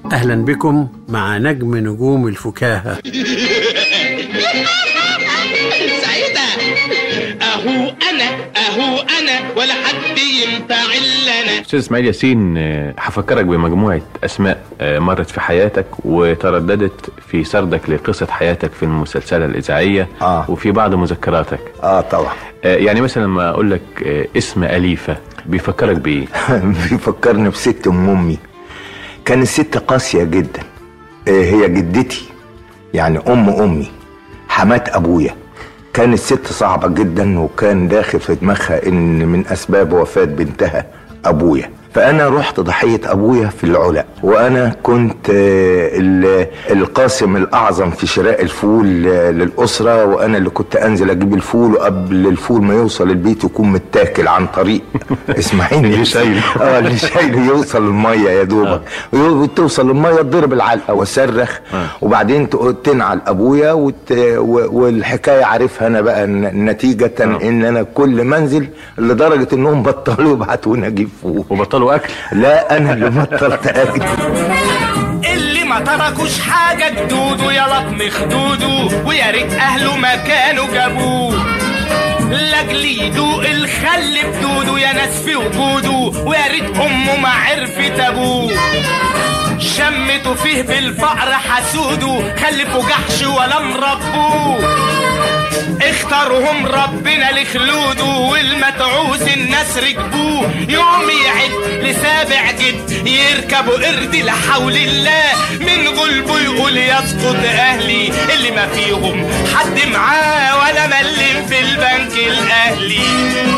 أهلا بكم مع نجم نجوم الفكاهة سعيدة اهو انا اهو انا ولا حد ينفع الا انا استاذ اسماعيل ياسين آه، هفكرك بمجموعه اسماء آه، مرت في حياتك وترددت في سردك لقصه حياتك في المسلسله الاذاعيه آه. وفي بعض مذكراتك اه طبعا آه، يعني مثلا لما اقول لك آه، اسم اليفه بيفكرك بايه بيفكرني بست ام امي كانت ست قاسيه جدا آه، هي جدتي يعني ام امي حمات ابويا كانت ست صعبه جدا وكان داخل في دماغها ان من اسباب وفاه بنتها ابويا فانا رحت ضحيه ابويا في العلا وانا كنت آه، ال- القاسم الاعظم في شراء الفول آه، للاسره وانا اللي كنت انزل اجيب الفول وقبل الفول ما يوصل البيت يكون متاكل عن طريق اسماعيل اللي شايله. اه اللي شايله يوصل الميه يا دوبك وتوصل الميه تضرب العلقه واصرخ وبعدين تق- تنعل ابويا وت... و- والحكايه عارفها انا بقى ن- نتيجه ان انا كل منزل لدرجه انهم بطلوا يبعتوني اجيب فول وبطلوا اكل لا انا اللي بطلت اكل اللي ما تركوش حاجة جدوده يا لطم خدوده ويا ريت اهله ما كانوا جابوه لاجل يدوق الخل بدوده يا ناس في وجوده ويا ريت امه ما عرفت ابوه شمتوا فيه بالفقر حسوده خلفوا جحش ولا مربوه اختارهم ربنا لخلوده والمتعوز الناس ركبوه يوم يعد لسابع جد يركبوا قرد لا حول الله من غلبه يقول يسقط اهلي اللي ما فيهم حد معاه ولا ملم في البنك الاهلي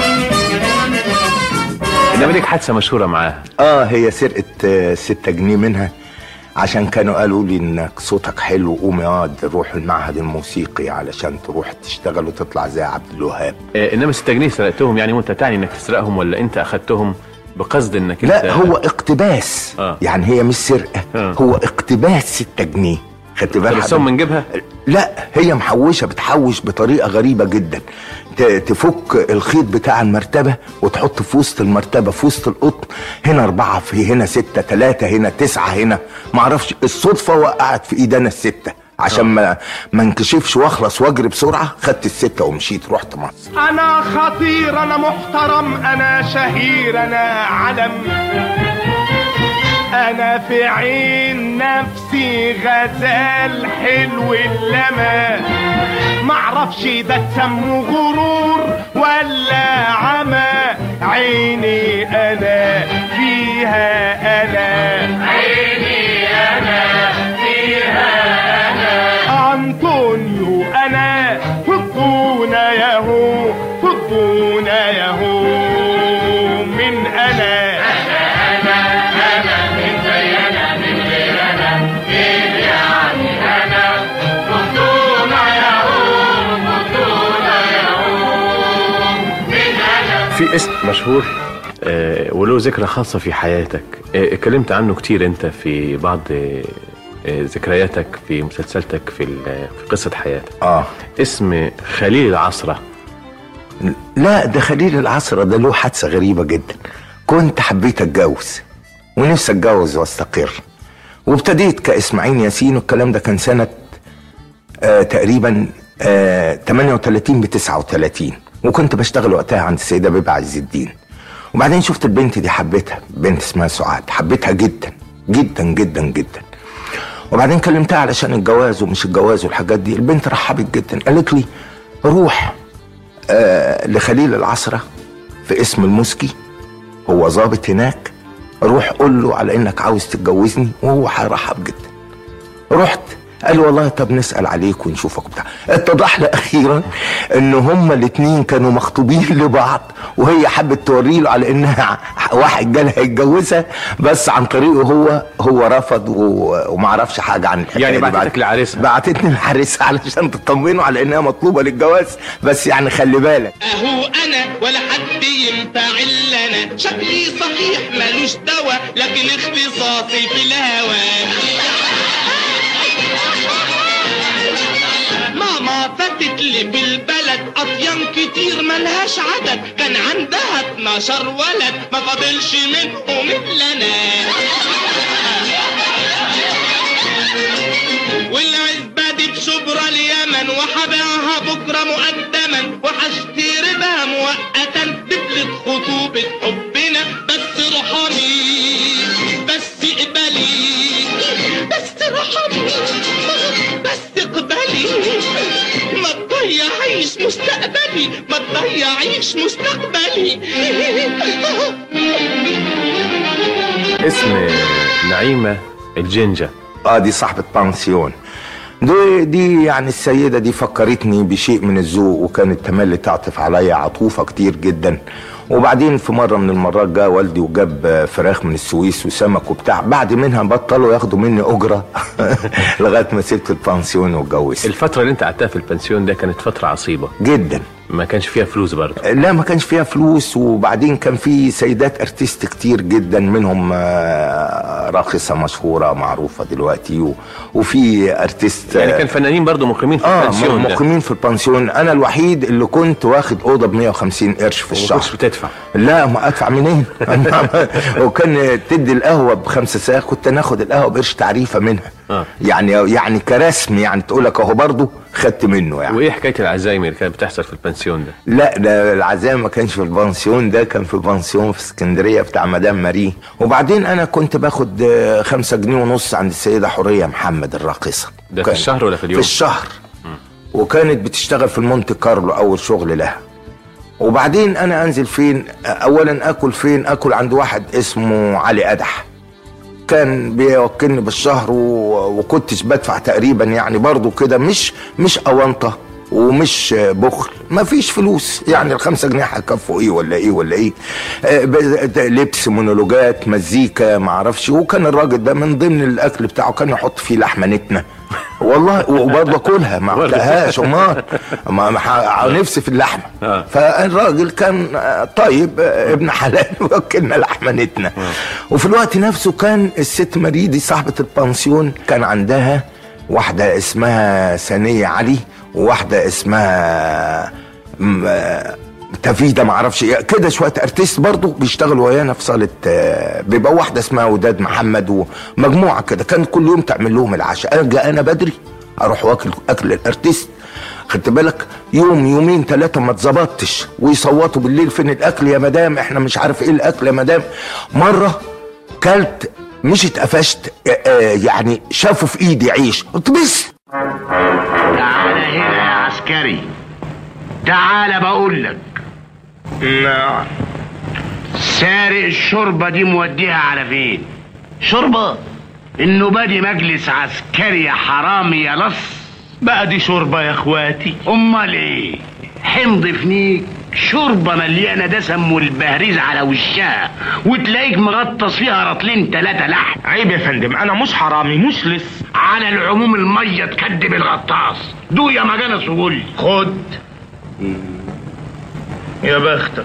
انما ليك حادثه مشهوره معاها اه هي سرقه آه، ستة جنيه منها عشان كانوا قالوا لي انك صوتك حلو قوم اقعد روح المعهد الموسيقي علشان تروح تشتغل وتطلع زي عبد الوهاب آه، انما 6 جنيه سرقتهم يعني وانت تعني انك تسرقهم ولا انت اخدتهم بقصد انك انت لا هو اقتباس آه. يعني هي مش سرقه آه. هو اقتباس 6 جنيه خدت بالك فلسهم من جيبها لا هي محوشه بتحوش بطريقه غريبه جدا ت- تفك الخيط بتاع المرتبه وتحط في وسط المرتبه في وسط القطن هنا اربعه في هنا سته ثلاثه هنا تسعه هنا معرفش الصدفه وقعت في ايد انا السته عشان ما ما انكشفش واخلص واجري بسرعه خدت السته ومشيت رحت مصر انا خطير انا محترم انا شهير انا علم انا في عين نفسي غزال حلو اللمى معرفش ده تسموه غرور ولا عمى عيني انا فيها انا عيني انا فيها انا انطونيو انا فضونا ياهو فضونا ياهو من انا في اسم مشهور آه، وله ذكرى خاصة في حياتك آه، اتكلمت عنه كتير انت في بعض آه، آه، ذكرياتك في مسلسلتك في ال- في قصة حياتك اه اسم خليل العصرة لا ده خليل العصر ده له حادثه غريبه جدا كنت حبيت اتجوز ونفسي اتجوز واستقر وابتديت كاسماعيل ياسين والكلام ده كان سنه آه تقريبا آه 38 ب 39 وكنت بشتغل وقتها عند السيده بيبه عز الدين وبعدين شفت البنت دي حبيتها بنت اسمها سعاد حبيتها جدا جدا جدا جدا وبعدين كلمتها علشان الجواز ومش الجواز والحاجات دي البنت رحبت جدا قالت لي روح آه لخليل العصرة في اسم المسكي هو ظابط هناك روح قول له على انك عاوز تتجوزني وهو هيرحب جدا رحت قال لي والله طب نسال عليك ونشوفك بتاع اتضح لي اخيرا ان هما الاتنين كانوا مخطوبين لبعض وهي حبت توري له على انها واحد جالها يتجوزها بس عن طريقه هو هو رفض و- وما عرفش حاجه عن الحكايه يعني دي بعد- بعتتك لعريسها. بعتتني لعريسها علشان تطمنه على انها مطلوبه للجواز بس يعني خلي بالك اهو انا ولا حد ينفع الا انا شكلي صحيح ملوش دوا لكن اختصاصي في الهوى ماما فاتت لي في البلد اطيان كتير ملهاش عدد كان عندها 12 ولد ما فاضلش منهم الا انا صاحبة حبنا بس ارحمي بس اقبلي بس ارحمي بس اقبلي ما تضيعيش مستقبلي ما تضيعيش مستقبلي اسم نعيمة الجنجة اه دي صاحبة بانسيون دي, دي يعني السيدة دي فكرتني بشيء من الذوق وكانت تملي تعطف عليا عطوفة كتير جدا وبعدين في مرة من المرات جاء والدي وجاب فراخ من السويس وسمك وبتاع بعد منها بطلوا ياخدوا مني أجرة لغاية ما سبت البانسيون واتجوزت الفترة اللي انت قعدتها في البنسيون ده كانت فترة عصيبة جدا ما كانش فيها فلوس برضه لا ما كانش فيها فلوس وبعدين كان في سيدات ارتست كتير جدا منهم آه، راقصة مشهورة معروفة دلوقتي و- وفي ارتست يعني كان فنانين برضه مقيمين في اه البنسيون ده مقيمين في البنسيون انا الوحيد اللي كنت واخد اوضه ب 150 قرش في وما الشهر كنتش بتدفع لا ما ادفع منين وكان تدي القهوه بخمسة ساعة كنت ناخد القهوه بقرش تعريفه منها آه. يعني يعني كرسم يعني تقول لك اهو برضه خدت منه يعني وايه حكاية العزايم اللي كانت بتحصل في البنسيون ده لا ده العزايم ما كانش في البنسيون ده كان في بنسيون في اسكندريه بتاع مدام ماري وبعدين انا كنت باخد آه، خمسة جنيه ونص عند السيده حوريه محمد الراقصه ده في كان- الشهر ولا في اليوم؟ في الشهر وكانت بتشتغل في المونte كارلو اول شغل لها وبعدين انا انزل فين اولا اكل فين اكل عند واحد اسمه علي قدح كان بيوكلني بالشهر و... وكنتش بدفع تقريبا يعني برضو كده مش مش اونطه ومش بخل ما فيش فلوس يعني الخمسة جنيه هيكفوا ايه ولا ايه ولا ايه آه، ب- ده لبس مونولوجات مزيكا معرفش وكان الراجل ده من ضمن الاكل بتاعه كان يحط فيه لحمه نتنه والله وبرضه اكلها ما برضه. اكلهاش امال ما ما ح- نفسي في اللحمه آه. فالراجل كان آه، طيب آه، ابن حلال وكلنا لحمه نتنه وفي الوقت نفسه كان الست مريدي صاحبه البنسيون كان عندها واحده اسمها ثانيه علي وواحده اسمها م- آه، تفيدة معرفش ايه كده شويه ارتيست برضو بيشتغلوا ويانا في صاله آه، بيبقى واحده اسمها وداد محمد ومجموعه كده كان كل يوم تعمل لهم العشاء ارجع انا بدري اروح واكل اكل الارتيست خدت بالك يوم يومين ثلاثة ما اتظبطتش ويصوتوا بالليل فين الأكل يا مدام احنا مش عارف ايه الأكل يا مدام مرة كلت مش اتقفشت آه، آه، يعني شافوا في ايدي عيش قلت بس تعالى هنا يا عسكري تعالى بقول لك نعم سارق الشوربه دي موديها على فين شوربه النوبه دي مجلس عسكري يا حرامي يا لص بقى دي شوربة يا اخواتي امال ايه حمض فنيك شوربة مليانة دسم والبهريز على وشها وتلاقيك مغطس فيها رطلين تلاتة لحم عيب يا فندم انا مش حرامي مش لص على العموم المية تكدب الغطاس دو يا مجانس وقول لي. خد يا بختك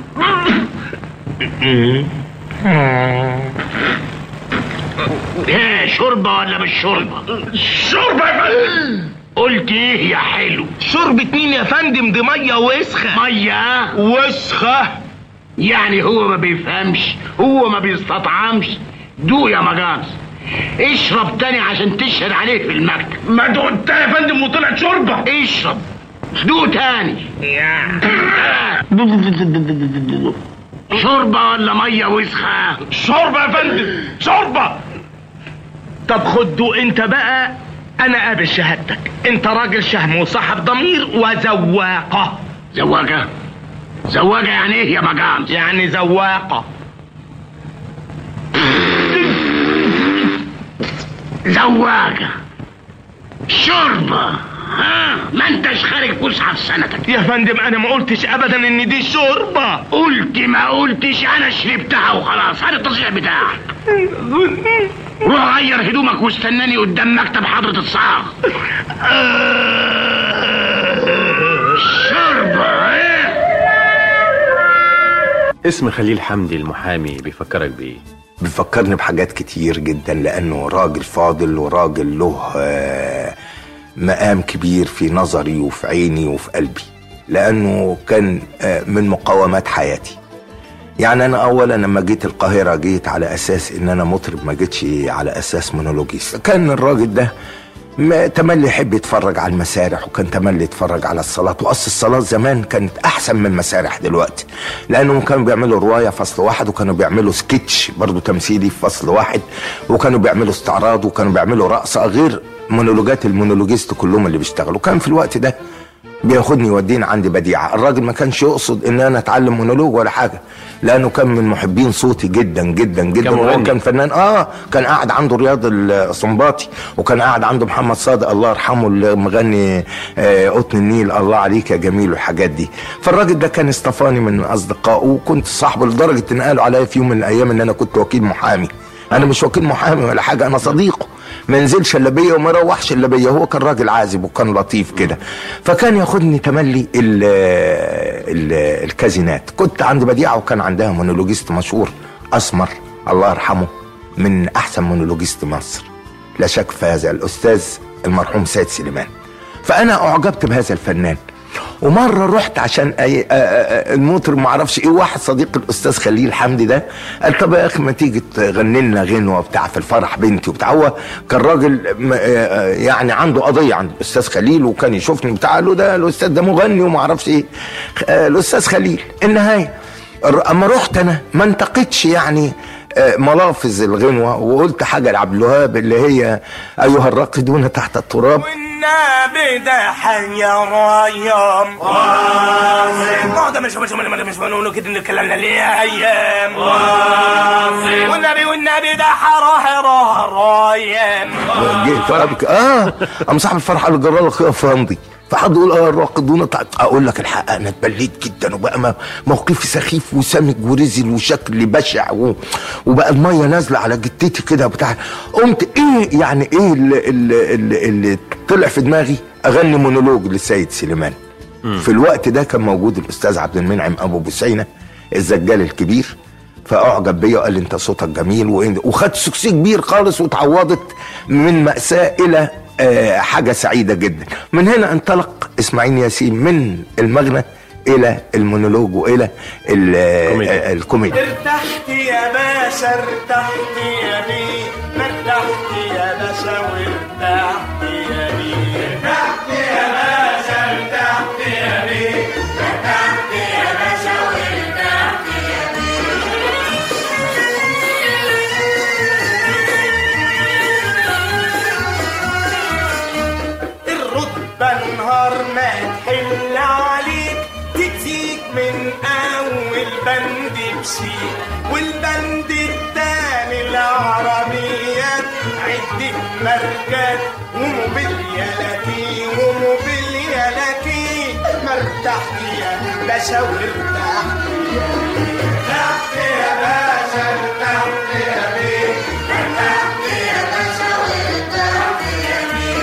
ايه شوربة ولا مش شوربة شوربة يا فندم قلت ايه يا حلو شوربة مين يا فندم دي مية وسخة مية وسخة يعني هو ما بيفهمش هو ما بيستطعمش دو يا مجانس اشرب تاني عشان تشهد عليه في المكتب ما دقتها يا فندم وطلعت شوربة اشرب دو تاني شوربة ولا مية وسخة شوربة يا فندم شوربة طب خد دوق انت بقى انا قابل شهادتك انت راجل شهم وصاحب ضمير وزواقة زواجة زواجة يعني ايه يا مجانس يعني زواقة زواجة شوربة ها ما انتش خارج فسحة في سنتك يا فندم انا ما قلتش ابدا ان دي شوربة قلت ما قلتش انا شربتها وخلاص هذا التصريح بتاعك روح غير هدومك واستناني قدام مكتب حضرة الصاغ شوربة ايه اسم خليل حمدي المحامي بيفكرك بايه بيفكرني بحاجات كتير جدا لانه راجل فاضل وراجل له آه، مقام كبير في نظري وفي عيني وفي قلبي لانه كان آه، من مقومات حياتي يعني انا اولا لما جيت القاهره جيت على اساس ان انا مطرب ما جيتش على اساس مونولوجيست كان الراجل ده ما- تملي يحب يتفرج على المسارح وكان تملي يتفرج على الصلاة وأصل الصلاة زمان كانت أحسن من المسارح دلوقتي لأنهم كانوا بيعملوا رواية فصل واحد وكانوا بيعملوا سكتش برضو تمثيلي في فصل واحد وكانوا بيعملوا استعراض وكانوا بيعملوا رقصة غير مونولوجات المونولوجيست كلهم اللي بيشتغلوا كان في الوقت ده بياخدني يوديني عند بديعة الراجل ما كانش يقصد ان انا اتعلم مونولوج ولا حاجة لانه كان من محبين صوتي جدا جدا جدا كان وهو مغني. كان فنان اه كان قاعد عنده رياض السنباطي وكان قاعد عنده محمد صادق الله يرحمه اللي مغني آه، قطن النيل الله عليك يا جميل والحاجات دي فالراجل ده كان اصطفاني من اصدقائه وكنت صاحبه لدرجه ان قالوا عليا في يوم من الايام ان انا كنت وكيل محامي انا مش وكيل محامي ولا حاجه انا صديقه ما ينزلش الا بيا وما يروحش الا بيا هو كان راجل عازب وكان لطيف كده فكان ياخدني تملي ال ال الكازينات كنت عند بديعه وكان عندها مونولوجيست مشهور اسمر الله يرحمه من احسن مونولوجيست مصر لا شك في هذا الاستاذ المرحوم سيد سليمان فانا اعجبت بهذا الفنان ومره رحت عشان أي آ- آ- آ- المطرب ما اعرفش ايه واحد صديق الاستاذ خليل حمدي ده قال طب يا اخي ما تيجي تغني لنا غنوه بتاع في الفرح بنتي وبتاع هو كان راجل م- آ- آ- يعني عنده قضيه عند الاستاذ خليل وكان يشوفني بتاع قال له ده الاستاذ ده مغني وما اعرفش ايه آ، الاستاذ خليل النهايه الر- اما رحت انا ما انتقدش يعني آه، ملافظ الغنوه وقلت حاجه لعبد الوهاب اللي هي ايها الراقدون تحت التراب والنبي ده حي رايم ما ده مش مش مش مش بنقوله كده نتكلمنا ليه ايام والنبي والنبي ده حراه رايم جيت وأبكي. اه قام صاحب الفرح قال جرى لك يا فندي فحد يقول اه الراقدون تحت اقول لك الحق انا اتبليت جدا وبقى م- موقفي سخيف وسامج ورزل وشكل بشع و... وبقى الميه نازله على جتتي كده بتاع قمت ايه يعني ايه اللي, اللي, اللي, اللي طلع في دماغي اغني مونولوج للسيد سليمان في الوقت ده كان موجود الاستاذ عبد المنعم ابو بسينه الزجال الكبير فاعجب بيا وقال لي انت صوتك جميل وإن- وخدت سكسي كبير خالص وتعوضت من مأساة الى آه، حاجة سعيدة جدا من هنا انطلق اسماعيل ياسين من المغنى الى المونولوج والى ال- كوميديا. آه، الكوميديا ارتحت يا باشا ارتحت يا بيه ما ارتحت يا باشا وارتحت يا بيه ارتحت يا باشا ارتحت يا بيه ارتحت يا باشا وارتحت يا بيه الرتبة نهار ما تحل عليك تجيك من أول بند بشيك والبند التاني العربيات عدة ماركات وموبيليالاتي وموبيليالاتي ما ارتحت يا باشا وارتحت يا بيه ارتحت يا باشا ارتحت يا بيه ارتحت يا باشا وارتحت يا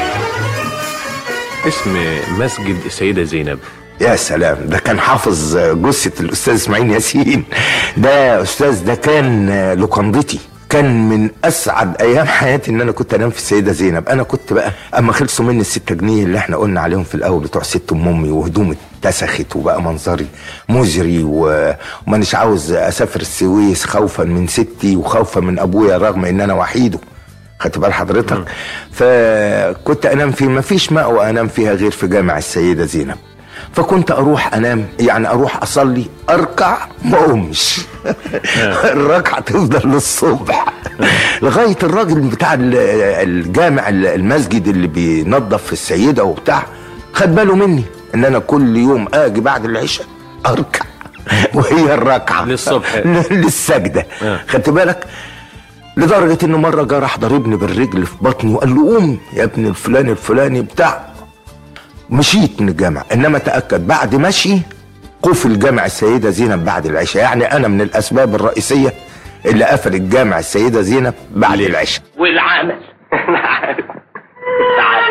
بيه اسم مسجد السيدة زينب يا سلام ده كان حافظ جثة الأستاذ إسماعيل ياسين ده أستاذ ده كان لوكندتي كان من أسعد أيام حياتي إن أنا كنت أنام في السيدة زينب أنا كنت بقى أما خلصوا مني الستة جنيه اللي إحنا قلنا عليهم في الأول بتوع ست أم أمي وهدومي اتسخت وبقى منظري مزري و- ومانيش عاوز أسافر السويس خوفا من ستي وخوفا من أبويا رغم إن أنا وحيده خدت بال حضرتك فكنت انام في ما فيش مأوى انام فيها غير في جامع السيده زينب فكنت اروح انام يعني اروح اصلي اركع ما اقومش الركعه تفضل للصبح لغايه الراجل بتاع ال- الجامع المسجد اللي بينظف في السيده وبتاع خد باله مني ان انا كل يوم اجي بعد العشاء اركع وهي الركعه للصبح. للسجده آه. خدت بالك لدرجة انه مرة جه راح ضربني بالرجل في بطني وقال له قوم يا ابن الفلاني الفلاني بتاع مشيت من الجامع انما تأكد بعد مشي قفل جامع السيدة زينب بعد العشاء يعني انا من الاسباب الرئيسية اللي قفل الجامع السيدة زينب بعد العشاء والعمل انا عارف تعال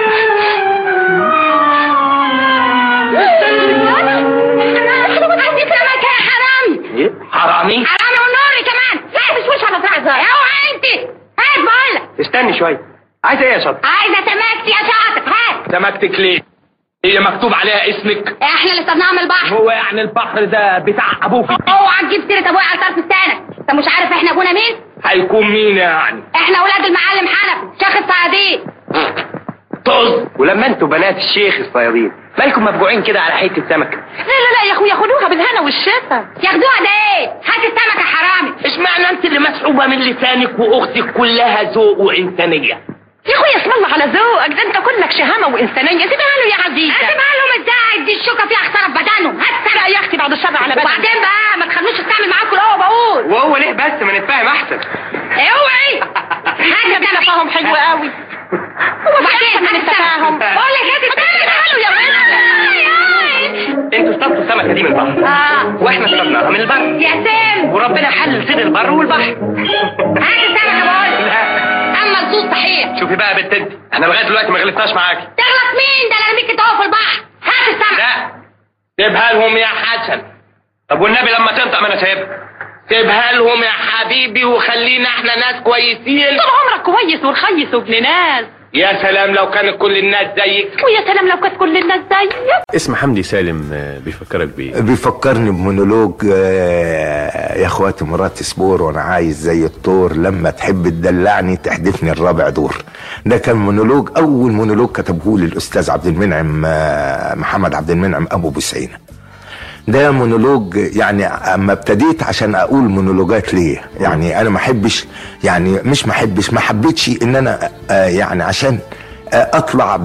عندي سمك يا حرامي ايه حرامي حرامي ونوري كمان لا مش وش على تعزة اوعى انت هات بقولك استني شويه عايز ايه يا شاطر عايزة سمكتي يا شاطر هات سمكتك ليه هي مكتوب عليها اسمك احنا اللي صرناها من البحر هو يعني البحر ده بتاع ابوك اوعى تجيب سيرة ابويا على طرف لسانك انت مش عارف احنا ابونا مين هيكون مين يعني احنا ولاد المعلم حنفي شيخ الصيادين طز ولما انتوا بنات الشيخ الصيادين مالكم مفجوعين كده على حته سمكه لا لا لا يا اخويا خدوها بالهنا والشفا ياخدوها ده ايه هات السمكه حرامي اشمعنى انت اللي مسحوبه من لسانك واختك كلها ذوق وانسانيه يا اخويا اسم الله على ذوقك ده انت كلك شهامه وانسانيه سيبها له يا عزيزه سيبها لهم ازاي دي الشوكه فيها خساره في بدنهم هات لا يا اختي بعد الشر على بالك وبعدين بقى ما تخلوش استعمل معاكم الاول بقول وهو ليه بس ما نتفاهم احسن اوعي هات كلفهم حلو قوي وبعدين من التفاهم بقول لك هات التفاهم يا ولد انتوا اصطادتوا السمكه دي من البحر اه واحنا اصطادناها من البر يا سام وربنا حلل صيد البر والبحر هات السمكه بقول اما الصوت صحيح شوفي بقى يا بنت انت احنا لغايه دلوقتي ما غلطناش معاكي تغلط مين ده انا رميك انت اهو في البحر هات السمكه لا سيبها لهم يا حسن طب والنبي لما تنطق ما انا سايبها سيبها لهم يا حبيبي وخلينا احنا ناس كويسين طول عمرك كويس ورخيص وابن ناس يا سلام لو كانت كل الناس زيك ويا سلام لو كانت كل الناس زيك اسم حمدي سالم آه، بيفكرك بيه بيفكرني بمونولوج آه، يا اخواتي مراتي سبور وانا عايز زي الطور لما تحب تدلعني تحدفني الرابع دور ده كان مونولوج اول مونولوج كتبه لي الاستاذ عبد المنعم آه، محمد عبد المنعم ابو بسعينه ده مونولوج يعني اما ابتديت عشان اقول مونولوجات ليه يعني انا ما احبش يعني مش ما احبش ما حبيتش ان انا آه، يعني عشان آه، اطلع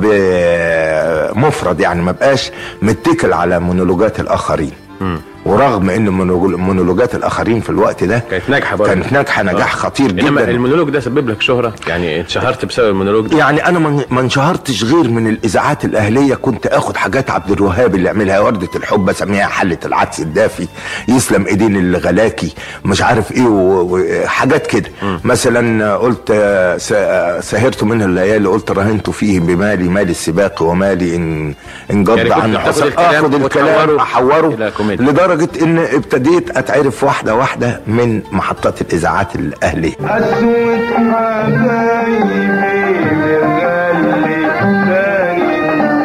بمفرد يعني ما بقاش متكل على مونولوجات الاخرين ورغم ان مونولوج- مونولوجات الاخرين في الوقت ده كانت ناجحه برضه كانت ناجحه نجاح آه. خطير انما جدا المونولوج ده سبب لك شهره يعني اتشهرت بسبب المونولوج ده يعني انا ما- ما انشهرتش غير من الاذاعات الاهليه كنت اخد حاجات عبد الوهاب اللي عملها ورده الحب اسميها حله العدس الدافي يسلم ايدين الغلاكي مش عارف ايه و- وحاجات كده مثلا قلت آه، س- آه، سهرت منه الليالي قلت رهنت فيه بمالي مال السباق ومالي ان انقض يعني كنت عن بتاخد حصان الكلام اخد الكلام وتحوره احوره إلى كوميديا. لدرجه ان ابتديت اتعرف واحده واحده من محطات الاذاعات الاهليه أسود حبايبي بغلي تاني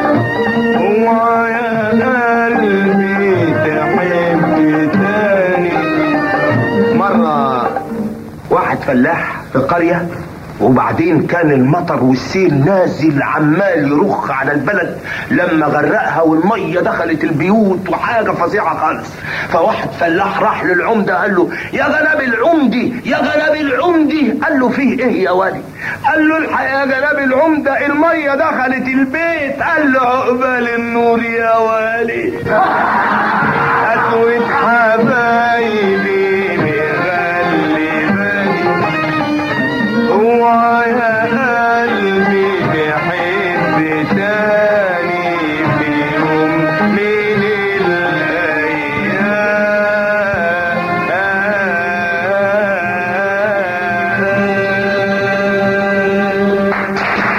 ويا قلبي تحب تاني مرة واحد فلاح في قرية وبعدين كان المطر والسيل نازل عمال يرخ على البلد لما غرقها والميه دخلت البيوت وحاجه فظيعه خالص فواحد فلاح راح للعمده قال له يا جناب العمدي يا جناب العمدي قال له فيه ايه يا ولي قال له الحق يا جناب العمده الميه دخلت البيت قال له عقبال النور يا ولي اسود حبايبي مغلي بالي هو يا قلبي بحب تاني في يوم من الأيام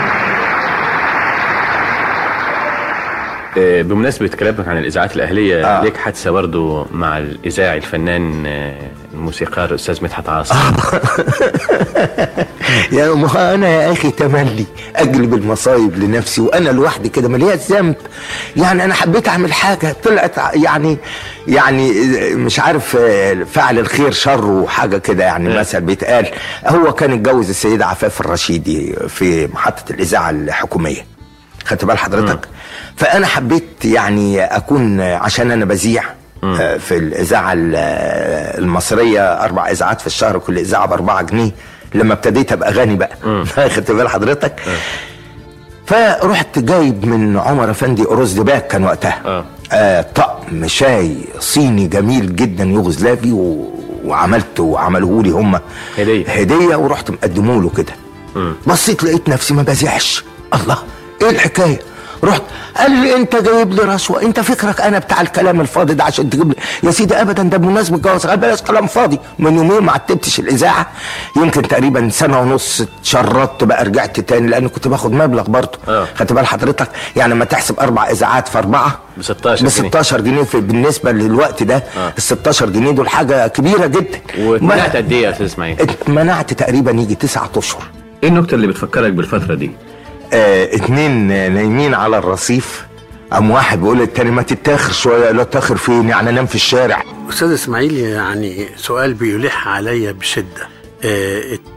آه، بمناسبة كلامك عن الإذاعات الأهلية آه. ليك حادثة برضو مع الإذاعي الفنان آه، الموسيقار الأستاذ مدحت عاصم يا ما انا يا اخي تملي اجلب المصايب لنفسي وانا لوحدي كده ملياش ذنب يعني انا حبيت اعمل حاجه طلعت ع- يعني يعني مش عارف آه، فعل الخير شر وحاجه كده يعني مثل بيتقال هو كان اتجوز السيده عفاف الرشيدي في محطه الاذاعه الحكوميه خدت بال حضرتك فانا حبيت يعني اكون عشان انا بذيع آه، في الاذاعه ال- آه، المصريه اربع اذاعات في الشهر كل اذاعه باربعة جنيه لما ابتديت ابقى غني بقى خدت بال حضرتك فرحت جايب من عمر افندي اروز دباك كان وقتها آه. آه طقم شاي صيني جميل جدا يوغوسلافي و... وعملته وعملوه لي هم هدية. هديه ورحت مقدمه له كده بصيت لقيت نفسي ما بزعش الله ايه الحكايه رحت قال لي انت جايب لي رشوه انت فكرك انا بتاع الكلام الفاضي ده عشان تجيب لي يا سيدي ابدا ده بمناسبه الجواز قال بلاش كلام فاضي من يومين ما عتبتش الاذاعه يمكن تقريبا سنه ونص اتشردت بقى رجعت تاني لان كنت باخد مبلغ برضه آه. خدت بال حضرتك يعني لما تحسب اربع اذاعات في اربعه ب 16 ب جنيه. 16 جنيه في بالنسبه للوقت ده آه. ال 16 جنيه دول حاجه كبيره جدا واتمنعت قد إيه يا أستاذ إسماعيل؟ اتمنعت تقريبا يجي تسعة اشهر إيه النكتة اللي بتفكرك بالفترة دي؟ آه اتنين آه، نايمين على الرصيف قام واحد بيقول للتاني ما تتاخر شويه لا تاخر فين يعني انام في الشارع استاذ اسماعيل يعني سؤال بيلح عليا بشده آه،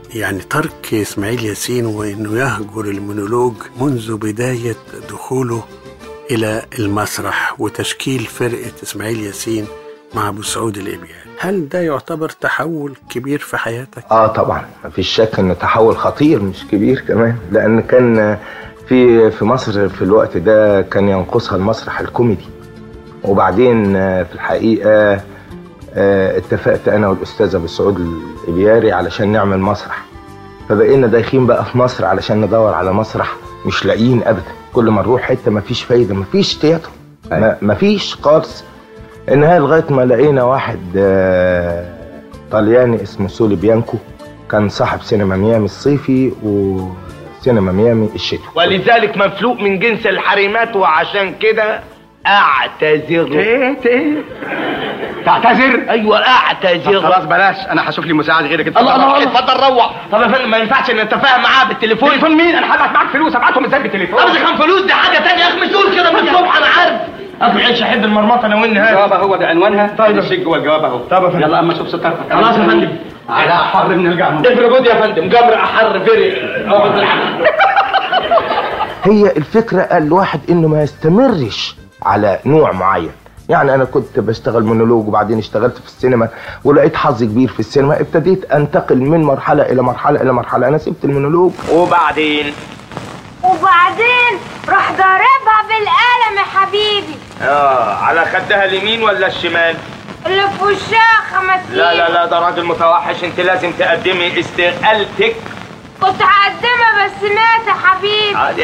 يعني ترك اسماعيل ياسين وانه يهجر المونولوج منذ بدايه دخوله الى المسرح وتشكيل فرقه اسماعيل ياسين مع ابو سعود الابيان هل ده يعتبر تحول كبير في حياتك اه طبعا مفيش شك ان تحول خطير مش كبير كمان لان كان في في مصر في الوقت ده كان ينقصها المسرح الكوميدي وبعدين آه، في الحقيقه آه، اتفقت انا والاستاذ ابو سعود الابياري علشان نعمل مسرح فبقينا دايخين بقى في مصر علشان ندور على مسرح مش لاقيين ابدا كل ما نروح حته مفيش فايده مفيش تياترو ما- مفيش خالص النهايه لغايه ما لقينا واحد آه، طلياني اسمه سولي بيانكو كان صاحب سينما ميامي الصيفي وسينما ميامي الشتوي ولذلك مفلوق من جنس الحريمات وعشان كده اعتذر ايه تعتذر ايوه اعتذر خلاص بلاش انا هشوف لي مساعد غيرك انت الله الله اتفضل. اتفضل روح طب يا فندم ما ينفعش ان نتفاهم معاه بالتليفون تليفون مين انا هبعت معاك فلوس ابعتهم ازاي بالتليفون ابدا كان فلوس دي حاجه تانية يا اخي مش تقول كده من الصبح انا عارف ابو عيش احب المرمطه انا واني هذا الجواب اهو ده عنوانها طيب الشيك جوه الجواب اهو طب يا فندم. يلا اما اشوف ستارتك خلاص يا فندم على حر من الجمر افرج جود يا فندم جمر احر فرق اقعد بالعافيه هي الفكرة الواحد انه ما يستمرش على نوع معين يعني انا كنت بشتغل مونولوج وبعدين اشتغلت في السينما ولقيت حظ كبير في السينما ابتديت انتقل من مرحلة الى مرحلة الى مرحلة انا سبت المونولوج وبعدين وبعدين روح ضاربها بالقلم يا حبيبي اه على خدها اليمين ولا الشمال اللي في وشها خمسين لا لا لا ده راجل متوحش انت لازم تقدمي استقالتك كنت هقدمها بس مات يا حبيبي عادي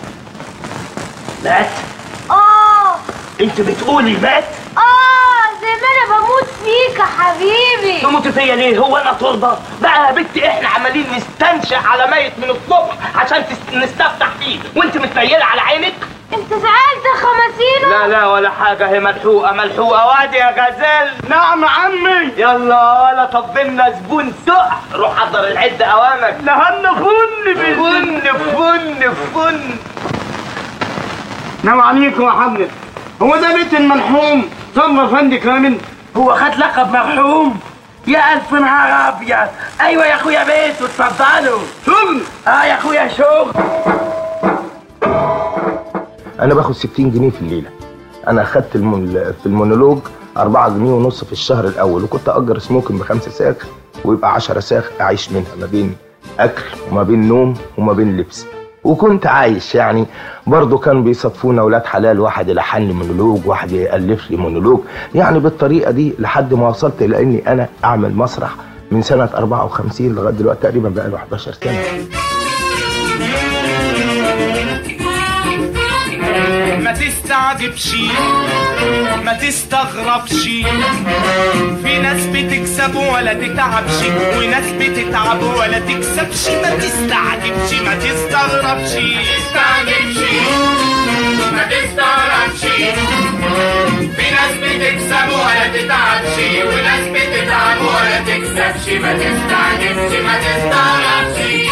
مات اه انت بتقولي مات اه زي ما انا بموت فيك يا حبيبي تموت فيا ليه هو انا ترضى بقى يا بنتي احنا عمالين نستنشق على ميت من الصبح عشان تس- نستفتح فيه وانت متنيله على عينك انت زعلت يا خمسينو لا لا ولا حاجة هي ملحوقة ملحوقة وادي يا غزال نعم عمي يلا ولا طبلنا زبون سقع روح حضر العدة أوامك لهنا فن فن فن فن نعم عليكم يا حمد هو ده بيت المرحوم صبر فندي كامل هو خد لقب مرحوم يا ألف نهار أبيض أيوة يا أخويا بيت اتفضلوا شغل آه يا أخويا شغل انا باخد 60 جنيه في الليلة انا اخدت المون... في المونولوج 4 جنيه ونص في الشهر الاول وكنت اجر سموكن بخمسة ساخ ويبقى 10 ساخ اعيش منها ما بين اكل وما بين نوم وما بين لبس وكنت عايش يعني برضه كان بيصادفونا ولاد حلال واحد يلحن لي مونولوج واحد يالف لي مونولوج يعني بالطريقه دي لحد ما وصلت الى اني انا اعمل مسرح من سنه 54 لغايه دلوقتي تقريبا بقى له 11 سنه ما تستعجبش ما تستغربش في ناس بتكسب ولا تتعبش وناس بتتعب ولا تكسبش ما تستعجبش ما تستغربش تستعجبش ما تستغربش في ناس بتكسب ولا تتعبش وناس بتتعب ولا تكسبش ما تستعجبش ما تستغربش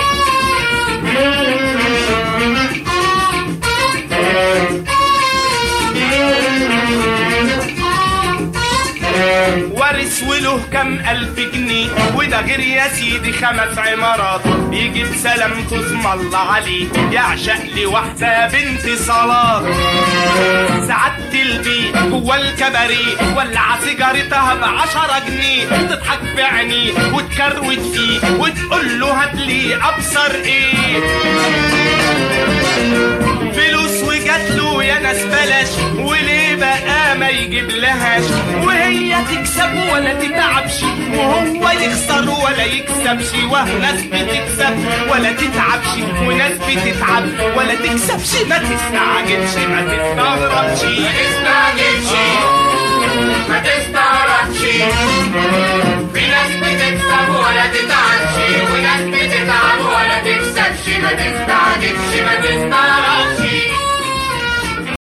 وارث وله كم ألف جنيه وده غير يا سيدي خمس عمارات يجيب سلام تسمى الله عليه يعشق لي واحدة بنت صلاة سعادة البيت جوا الكباريه ولع سيجارتها بعشرة جنيه تضحك في عينيه وتكروت فيه وتقول له هاتلي أبصر إيه فلوس وجات له يا ناس بلاش وليه بقى ما يجيب لهاش وهي تكسب ولا تتعبش وهو يخسر ولا يكسبش وناس بتكسب ولا تتعبش وناس بتتعب ولا تكسبش ما تستعجلش ما تستغربش ما تستعجلش ما تستغربش